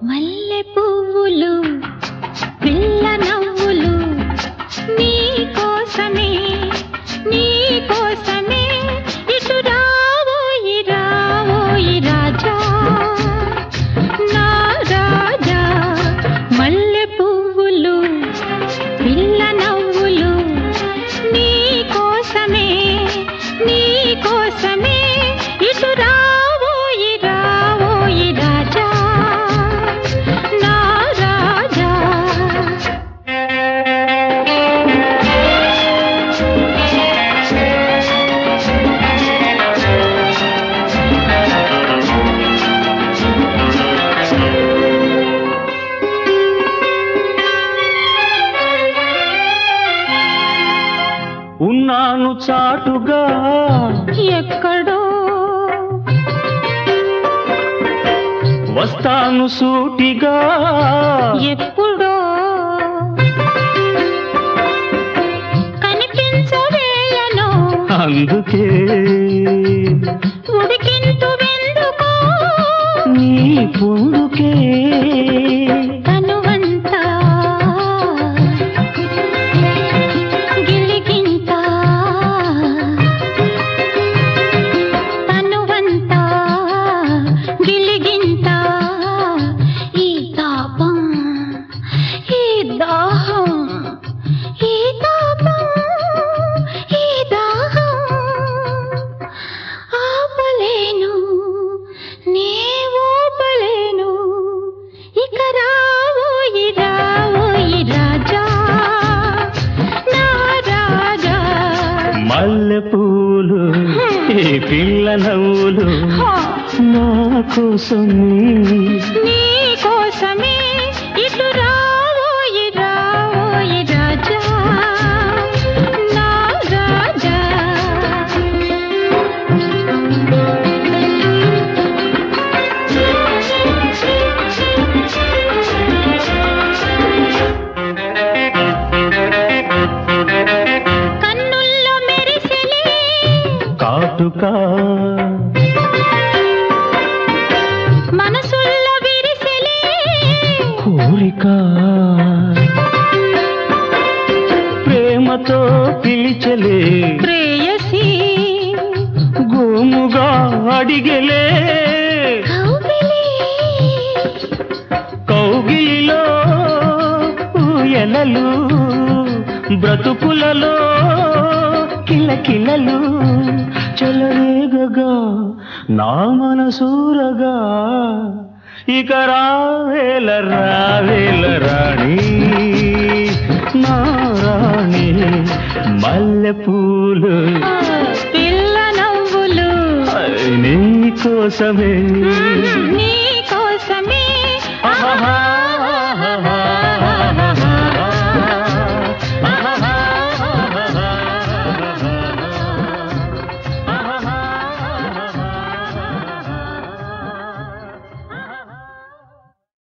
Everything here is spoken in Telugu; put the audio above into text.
మల్లె పువ్వులు పిల్ల నవ్వులు నీ కోసమే నీ కోసమే ఇటు రావోయి రావోయి రాజా నా రాజా మల్లె పువ్వులు పిల్ల నవ్వులు నీ కోసమే నీ కోసమే ఇటు రావోయి రావోయి రాజా నా రాజా ఉన్నాను చాటుగా ఎక్కడో వస్తాను సూటిగా ఎప్పుడో కనిపించవేయను అందుకే ఉడికింతు వెందుకో నీ పొందుకే తనువంతా గిలిగింత తనువంతా గిలిగింత ఈ తాపం ఈ దాహం ఈ తాపం ఈ దాహం ఆపలేను నీవోపలేను ఇక రావోయి రావోయి రాజా నా రాజా మల్లె పూలు ఈ పిల్ల నవ్వులు హా, నా కోసం నీ కోసమే ఇటు రావోయి రావోయి రాజా నా రాజా కన్నుల్లో మెరిసెలే కాటుకా మనసుల్లో విరిసెలే కోరిక ప్రేమతో పిలిచలే ప్రేయసి గోముగా అడిగలే కౌగిలి కౌగిలిలో ఊయలలు బ్రతుకులలో కిలకిలలు చెలరేగగా నా మనసూరగా ఇక రావేల రావేల రాణి నా రాణి మల్లె పూలు పిల్ల నవ్వులు నీ కోసమే నీ